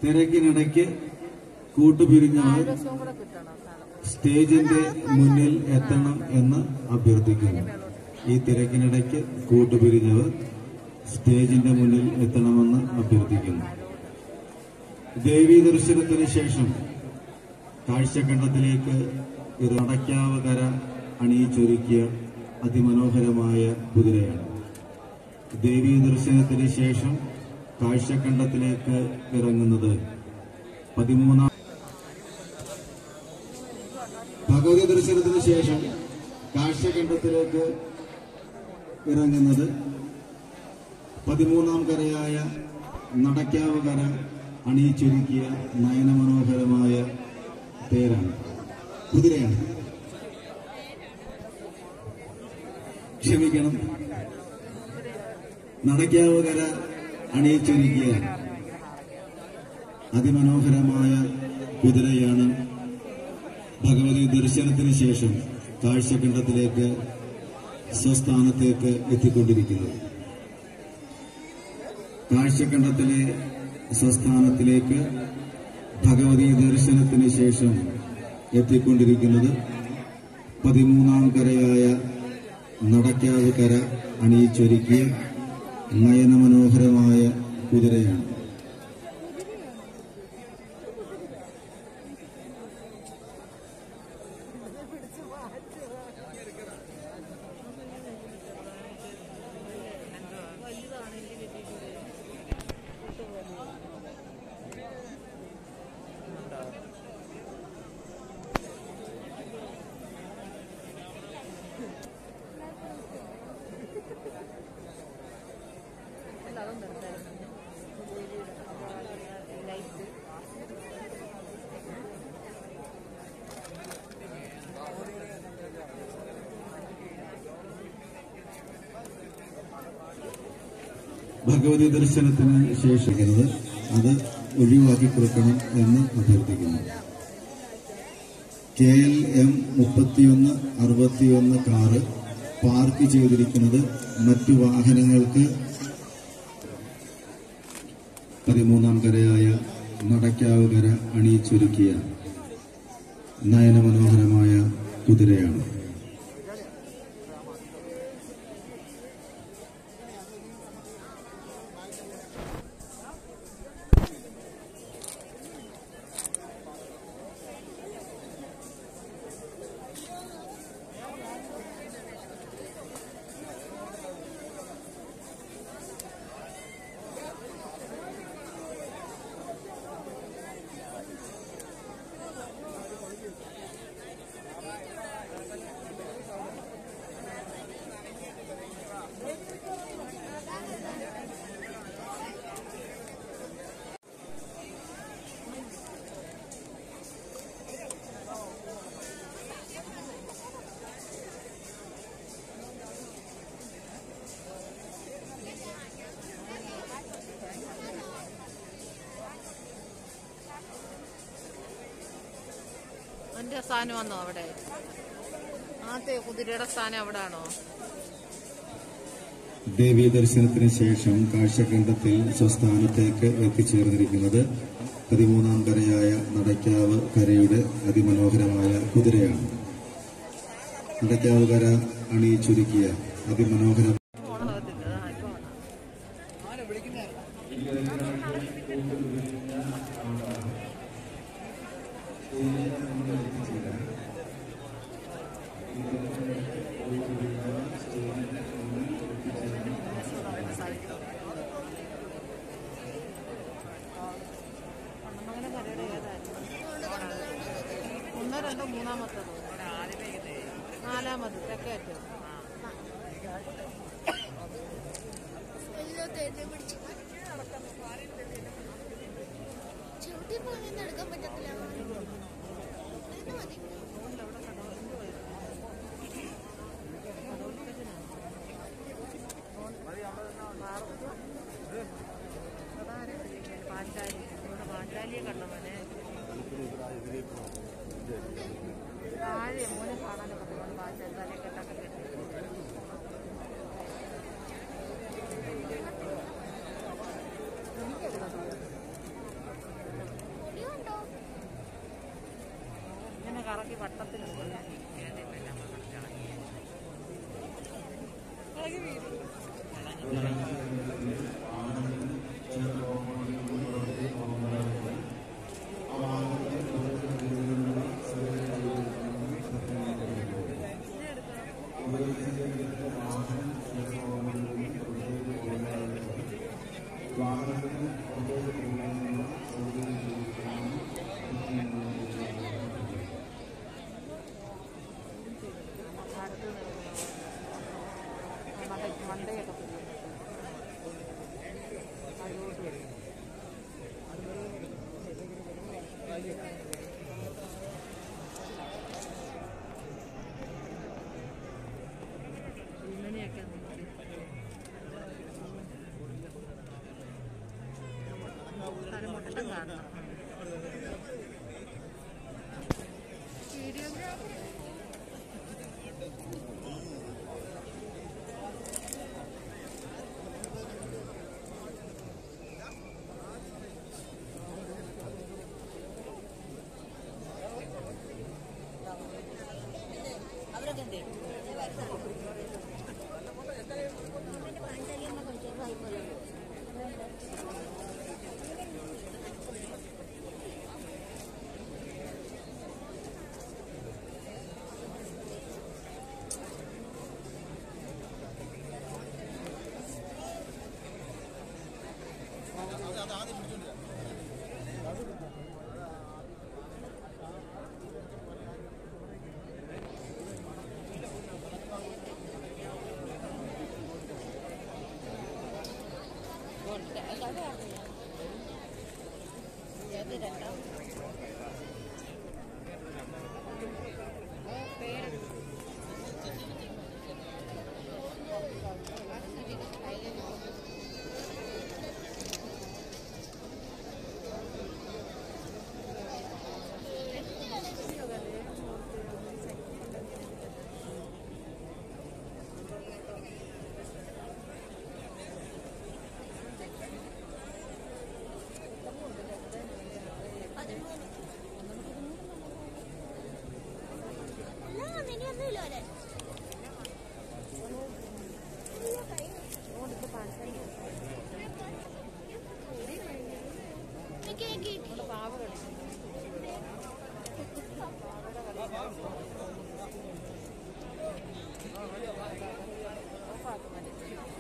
തിരക്കിനിടയ്ക്ക് കൂട്ടുപിരിഞ്ഞവർ സ്റ്റേജിന്റെ മുന്നിൽ എത്തണം എന്ന് അഭ്യർത്ഥിക്കുന്നു ഈ തിരക്കിനിടയ്ക്ക് കൂട്ടുപിരിഞ്ഞവർ സ്റ്റേജിന്റെ മുന്നിൽ എത്തണമെന്ന് അഭ്യർത്ഥിക്കുന്നു ദേവീ ദർശനത്തിന് ശേഷം കാഴ്ചക്കണ്ടത്തിലേക്ക് ഒരു അടയ്ക്കാവകര അണിയിച്ചൊരുക്കിയ അതിമനോഹരമായ കുതിരയാണ് ദേവീ ദർശനത്തിന് ശേഷം കാഴ്ചക്കണ്ടത്തിലേക്ക് ഇറങ്ങുന്നത് പതിമൂന്നാം ഭഗവതി ദർശനത്തിന് ശേഷം കാഴ്ചക്കണ്ടത്തിലേക്ക് ഇറങ്ങുന്നത് പതിമൂന്നാം കരയായ നടക്കാവ് കര അണിയിച്ചൊരുക്കിയ നയനമനോഹരമായ തേരാണ് കുതിരയാണ് ക്ഷമിക്കണം നടക്കാവ് കര അണിയിച്ചൊരുക്കിയ അതിമനോഹരമായ കുതിരയാണ് ഭഗവതി ദർശനത്തിന് ശേഷം കാഴ്ചക്കണ്ടത്തിലേക്ക് സ്വസ്ഥാനത്തേക്ക് എത്തിക്കൊണ്ടിരിക്കുന്നത് കാഴ്ചക്കണ്ടത്തിലെ സ്വസ്ഥാനത്തിലേക്ക് ഭഗവതി ദർശനത്തിന് ശേഷം എത്തിക്കൊണ്ടിരിക്കുന്നത് പതിമൂന്നാം കരയായ നടക്കാവ് കര അണിയിച്ചൊരുക്കിയ നയനമനോഹരമായ കുതിരയാണ് ഭഗവതി ദർശനത്തിന് ശേഷിക്കുന്നത് അത് ഒഴിവാക്കി കൊടുക്കണം എന്ന് അഭ്യർത്ഥിക്കുന്നു കെ എൽ എം മുപ്പത്തിയൊന്ന് അറുപത്തിയൊന്ന് കാറ് പാർക്ക് ചെയ്തിരിക്കുന്നത് മറ്റു വാഹനങ്ങൾക്ക് പതിമൂന്നാം കരയായ നടക്കാവ് കര അണിയിച്ചൊരുക്കിയ നയനമനോഹരമായ കുതിരയാണ് എന്റെ സ്ഥാനം വന്നോ അവിടെ ആദ്യത്തെ കുതിരയുടെ സ്ഥാനം അവിടെ ആണോ ദേവീ ദർശനത്തിന് ശേഷം കാഴ്ചക്കണ്ടത്തിൽ സ്വസ്ഥാനത്തേക്ക് എത്തിച്ചേർന്നിരിക്കുന്നത് പതിമൂന്നാം കരയായ നടക്കാവ് കരയുടെ അതിമനോഹരമായ കുതിരയാണ് നടക്കാവ് കര അണിയിച്ചൊരുക്കിയ അതിമനോഹര ഓണകത്തില്ല ഇപ്പൊ ഓണം പണ്ടമംഗലം കരയുടെ ഏതായിരുന്നു ഒന്നോ രണ്ടോ മൂന്നാമത്തത് നാലാമത് തെക്കേറ്റം ചവിട്ടി പോയി എടുക്കാൻ പറ്റത്തില്ല ഇത് മതി പാഞ്ചാലി ഇവിടെ പാഞ്ചാലിയെ കണ്ട മോനെ താഴെ മോനെ കാണാനൊക്കെ പോകുന്നു പാഞ്ചാലി തലയെ കെട്ടൊക്കെ കെട്ടി മണ്ടയൊക്കെ അതിലോട്ട് വരും ഇങ്ങനെയൊക്കെ നോക്കി തല മൊത്തം കാണണം വീഡിയോഗ്രാഫർ അവരൊക്കെ എന്ത് ചെയ്യും ഏത് രണ്ടാം പേര് പാവ കളിക്കും ഓഫാക്കുന്നുണ്ട്